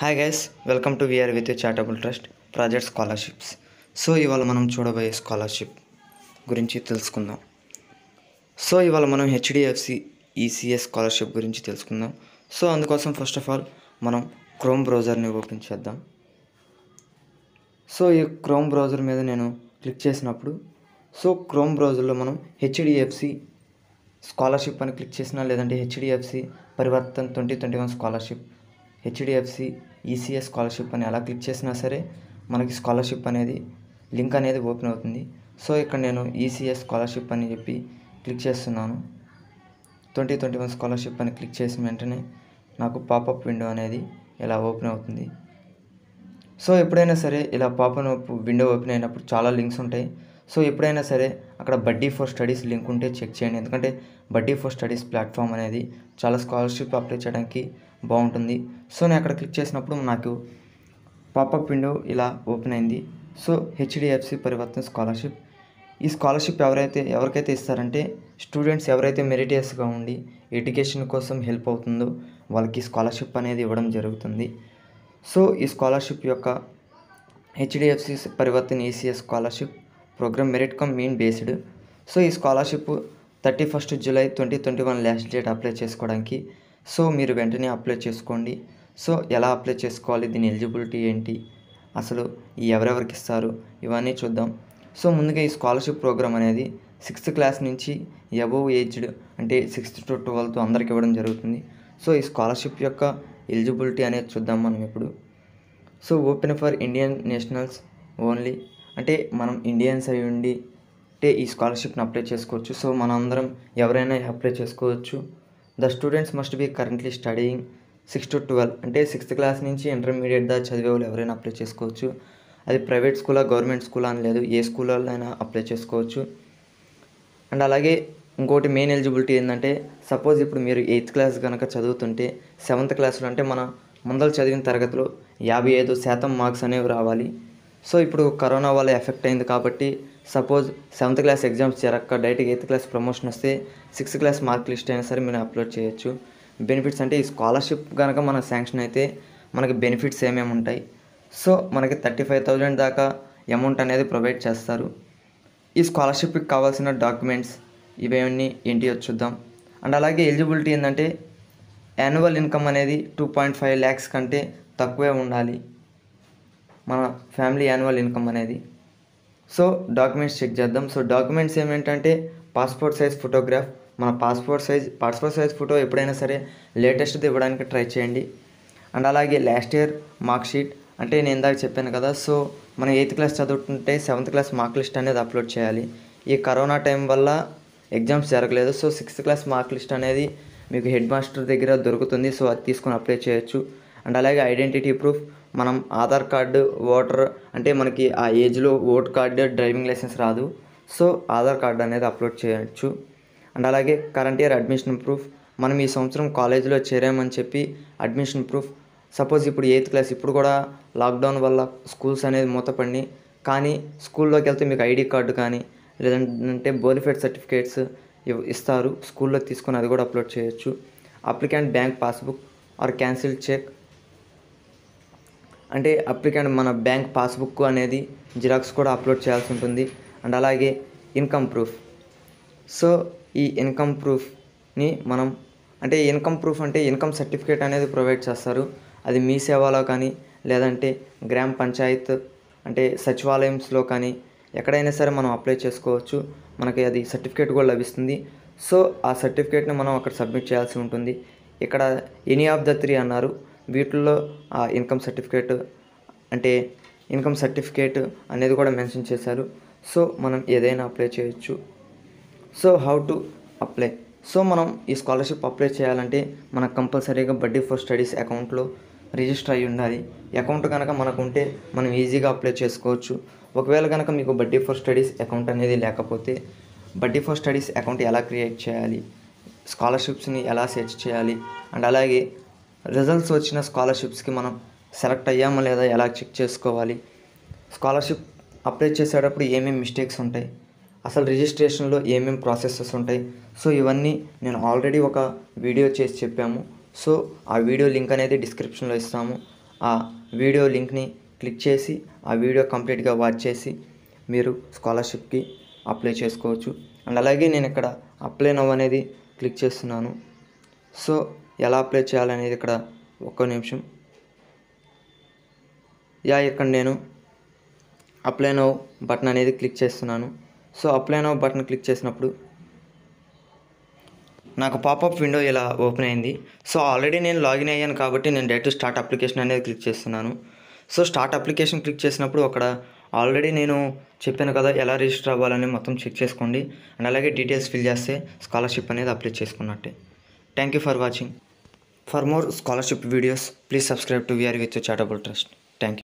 hi guys welcome to VR with charitable trust project scholarships so ఇవాళ మనం చూడబోయే scholarship గురించి తెలుసుకుందాం సో ఇవాళ మనం హెచ్డిఎఫ్సి ఈసీఎస్ స్కాలర్షిప్ గురించి తెలుసుకుందాం సో అందుకోసం ఫస్ట్ ఆఫ్ ఆల్ మనం క్రోమ్ బ్రౌజర్ని ఓపెన్ చేద్దాం సో ఈ క్రోమ్ బ్రౌజర్ మీద నేను క్లిక్ చేసినప్పుడు సో క్రోమ్ బ్రౌజర్లో మనం హెచ్డిఎఫ్సి స్కాలర్షిప్ అని క్లిక్ చేసినా లేదంటే HDFC Parivartan twenty twenty one scholarship HDFC ECS scholarship అని అలా క్లిక్ చేసినా సరే మనకి స్కాలర్షిప్ అనేది లింక్ అనేది ఓపెన్ అవుతుంది సో ఇక్కడ నేను ఈసీఎస్ స్కాలర్షిప్ అని చెప్పి క్లిక్ చేస్తున్నాను ట్వంటీ ట్వంటీ వన్ స్కాలర్షిప్ అని క్లిక్ చేసిన వెంటనే నాకు పాపప్ విండో అనేది ఇలా ఓపెన్ అవుతుంది సో ఎప్పుడైనా సరే ఇలా పాపన్ విండో ఓపెన్ అయినప్పుడు చాలా లింక్స్ ఉంటాయి సో ఎప్పుడైనా సరే అక్కడ బడ్డీ ఫర్ స్టడీస్ లింక్ ఉంటే చెక్ చేయండి ఎందుకంటే బడ్డీ ఫర్ స్టడీస్ ప్లాట్ఫామ్ అనేది చాలా స్కాలర్షిప్ అప్లై చేయడానికి బాగుంటుంది సో నేను అక్కడ క్లిక్ చేసినప్పుడు నాకు పాపప్ విండో ఇలా ఓపెన్ అయింది సో హెచ్డిఎఫ్సి పరివర్తన స్కాలర్షిప్ ఈ స్కాలర్షిప్ ఎవరైతే ఎవరికైతే ఇస్తారంటే స్టూడెంట్స్ ఎవరైతే మెరిటియస్గా ఉండి ఎడ్యుకేషన్ కోసం హెల్ప్ అవుతుందో వాళ్ళకి స్కాలర్షిప్ అనేది ఇవ్వడం జరుగుతుంది సో ఈ స్కాలర్షిప్ యొక్క HDFC Parivartan ECS scholarship programme merit cum mean based so ఈ scholarship thirty first July twenty twenty one last date apply చేసుకోవడానికి సో మీరు వెంటనే అప్లై చేసుకోండి సో ఎలా అప్లై చేసుకోవాలి దీని ఎలిజిబిలిటీ ఏంటి అసలు ఈ ఎవరెవరికి ఇస్తారు ఇవన్నీ చూద్దాం సో ముందుగా ఈ స్కాలర్షిప్ ప్రోగ్రామ్ అనేది సిక్స్త్ క్లాస్ నుంచి అబోవ్ ఏజ్డ్ అంటే సిక్స్త్ టు ట్వెల్త్ అందరికి ఇవ్వడం జరుగుతుంది సో ఈ స్కాలర్షిప్ యొక్క ఎలిజిబిలిటీ అనేది చూద్దాం మనం ఇప్పుడు so open for Indian nationals only అంటే మనం ఇండియన్స్ అయి ఉండి అంటే ఈ స్కాలర్షిప్ని అప్లై చేసుకోవచ్చు సో మనందరం ఎవరైనా అప్లై చేసుకోవచ్చు the students must be currently studying six to twelve అంటే సిక్స్త్ క్లాస్ నుంచి ఇంటర్మీడియట్ దా చదివే వాళ్ళు ఎవరైనా అప్లై చేసుకోవచ్చు అది ప్రైవేట్ స్కూలా గవర్నమెంట్ స్కూలా అని లేదు ఏ స్కూల్లో అయినా అప్లై చేసుకోవచ్చు అండ్ అలాగే ఇంకోటి మెయిన్ ఎలిజిబిలిటీ ఏంటంటే సపోజ్ ఇప్పుడు మీరు ఎయిత్ క్లాస్ కనుక చదువుతుంటే సెవెంత్ క్లాస్లో అంటే మన ముందర చదివిన తరగతిలో యాభై ఐదు శాతం మార్క్స్ అనేవి రావాలి సో ఇప్పుడు కరోనా వల్ల ఎఫెక్ట్ అయింది కాబట్టి సపోజ్ సెవెంత్ క్లాస్ ఎగ్జామ్స్ జరగక డైరెక్ట్గా ఎయిత్ క్లాస్ ప్రమోషన్ వస్తే సిక్స్త్ క్లాస్ మార్క్ లిస్ట్ అయినా సరే మీరు అప్లోడ్ చేయొచ్చు బెనిఫిట్స్ అంటే ఈ స్కాలర్షిప్ కనుక మన శాంక్షన్ అయితే మనకి బెనిఫిట్స్ ఏమేమి ఉంటాయి సో మనకి థర్టీ ఫైవ్ థౌజండ్ దాకా అమౌంట్ అనేది ప్రొవైడ్ చేస్తారు ఈ స్కాలర్షిప్కి కావాల్సిన డాక్యుమెంట్స్ ఇవన్నీ ఏంటి చూద్దాం అండ్ అలాగే ఎలిజిబిలిటీ ఏంటంటే యాన్యువల్ ఇన్కమ్ అనేది టూ పాయింట్ ఫైవ్ ల్యాక్స్ కంటే తక్కువే ఉండాలి మన ఫ్యామిలీ యాన్యువల్ ఇన్కమ్ అనేది సో డాక్యుమెంట్స్ చెక్ చేద్దాం సో డాక్యుమెంట్స్ ఏమేంటంటే పాస్పోర్ట్ సైజ్ ఫోటోగ్రాఫ్ మన passport size passport size photo ఎప్పుడైనా సరే లేటెస్ట్ది ఇవ్వడానికి ట్రై చేయండి అండ్ అలాగే లాస్ట్ ఇయర్ మార్క్ షీట్ అంటే నేను ఇందాక చెప్పాను కదా సో మనం ఎయిత్ క్లాస్ చదువుతుంటే సెవెంత్ క్లాస్ మార్క్ లిస్ట్ అనేది అప్లోడ్ చేయాలి ఈ కరోనా టైం వల్ల ఎగ్జామ్స్ జరగలేదు so sixth class mark list అనేది మీకు హెడ్ మాస్టర్ దగ్గర దొరుకుతుంది సో అది తీసుకొని అప్లై చేయొచ్చు అండ్ అలాగే ఐడెంటిటీ ప్రూఫ్ మనం ఆధార్ కార్డు ఓటర్ అంటే మనకి ఆ ఏజ్లో ఓట్ కార్డు డ్రైవింగ్ లైసెన్స్ రాదు సో ఆధార్ కార్డు అనేది అప్లోడ్ చేయొచ్చు అండ్ అలాగే కరెంట్ ఇయర్ అడ్మిషన్ ప్రూఫ్ మనం ఈ సంవత్సరం కాలేజీలో చేరామని చెప్పి అడ్మిషన్ ప్రూఫ్ సపోజ్ ఇప్పుడు ఎయిత్ క్లాస్ ఇప్పుడు కూడా లాక్డౌన్ వల్ల స్కూల్స్ అనేది మూతపడి కానీ స్కూల్లోకి వెళ్తే మీకు ఐడి కార్డు కానీ లేదంటే బోనిఫైడ్ సర్టిఫికేట్స్ ఇస్తారు స్కూల్లో తీసుకొని అది కూడా అప్లోడ్ చేయొచ్చు applicant bank passbook or cancel cheque అంటే అప్లికెంట్ మన బ్యాంక్ పాస్బుక్ అనేది జిరాక్స్ కూడా అప్లోడ్ చేయాల్సి ఉంటుంది అండ్ అలాగే ఇన్కమ్ ప్రూఫ్ సో ఈ ఇన్కమ్ ప్రూఫ్ని మనం అంటే ఇన్కమ్ ప్రూఫ్ అంటే ఇన్కమ్ సర్టిఫికేట్ అనేది ప్రొవైడ్ చేస్తారు అది మీ సేవలో కానీ లేదంటే గ్రామ పంచాయత్ అంటే సచివాలయంస్లో కానీ ఎక్కడైనా సరే మనం అప్లై చేసుకోవచ్చు మనకి అది సర్టిఫికేట్ కూడా లభిస్తుంది సో ఆ సర్టిఫికేట్ని మనం అక్కడ సబ్మిట్ చేయాల్సి ఉంటుంది ఇక్కడ ఎనీ ఆఫ్ ద త్రీ అన్నారు వీటిల్లో ఆ ఇన్కమ్ సర్టిఫికేట్ అంటే ఇన్కమ్ సర్టిఫికేట్ అనేది కూడా మెన్షన్ చేశారు సో మనం ఏదైనా అప్లై చేయొచ్చు so how to apply so మనం ఈ స్కాలర్షిప్ అప్లై చేయాలంటే మనకు కంపల్సరీగా బడ్డీ ఫర్ స్టడీస్ అకౌంట్లో రిజిస్టర్ అయి ఉండాలి అకౌంట్ కనుక మనకు ఉంటే మనం ఈజీగా అప్లై చేసుకోవచ్చు ఒకవేళ కనుక మీకు బడ్డీ ఫర్ స్టడీస్ అకౌంట్ అనేది లేకపోతే బడ్డీ ఫర్ స్టడీస్ అకౌంట్ ఎలా క్రియేట్ చేయాలి స్కాలర్షిప్స్ని ఎలా సెర్చ్ చేయాలి అండ్ అలాగే రిజల్ట్స్ వచ్చిన స్కాలర్షిప్స్కి మనం సెలెక్ట్ అయ్యామా లేదా ఎలా చెక్ చేసుకోవాలి స్కాలర్షిప్ అప్లై చేసేటప్పుడు ఏమేమి మిస్టేక్స్ ఉంటాయి అసలు రిజిస్ట్రేషన్లో ఏమేమి ప్రాసెసెస్ ఉంటాయి సో ఇవన్నీ నేను ఆల్రెడీ ఒక వీడియో చేసి చెప్పాము సో ఆ వీడియో లింక్ అనేది డిస్క్రిప్షన్లో ఇస్తాము ఆ వీడియో లింక్ని క్లిక్ చేసి ఆ వీడియో కంప్లీట్గా వాచ్ చేసి మీరు స్కాలర్షిప్కి అప్లై చేసుకోవచ్చు అండ్ అలాగే నేను ఇక్కడ అప్లై నవ్ అనేది క్లిక్ చేస్తున్నాను సో ఎలా అప్లై చేయాలనేది ఇక్కడ ఒక్క నిమిషం యా ఇక్కడ నేను అప్లై నవ్ బటన్ అనేది క్లిక్ చేస్తున్నాను so apply now button click చేసినప్పుడు నాకు పాపప్ విండో ఇలా ఓపెన్ అయింది సో ఆల్రెడీ నేను లాగిన్ అయ్యాను కాబట్టి నేను డైరెక్ట్ స్టార్ట్ అప్లికేషన్ అనేది క్లిక్ చేస్తున్నాను సో స్టార్ట్ అప్లికేషన్ క్లిక్ చేసినప్పుడు అక్కడ ఆల్రెడీ నేను చెప్పాను కదా ఎలా రిజిస్టర్ అవ్వాలని మొత్తం చెక్ చేసుకోండి అండ్ అలాగే డీటెయిల్స్ ఫిల్ చేస్తే స్కాలర్షిప్ అనేది అప్లై చేసుకున్నట్టే thank you for watching for more scholarship videos please subscribe to VR with charitable trust thank you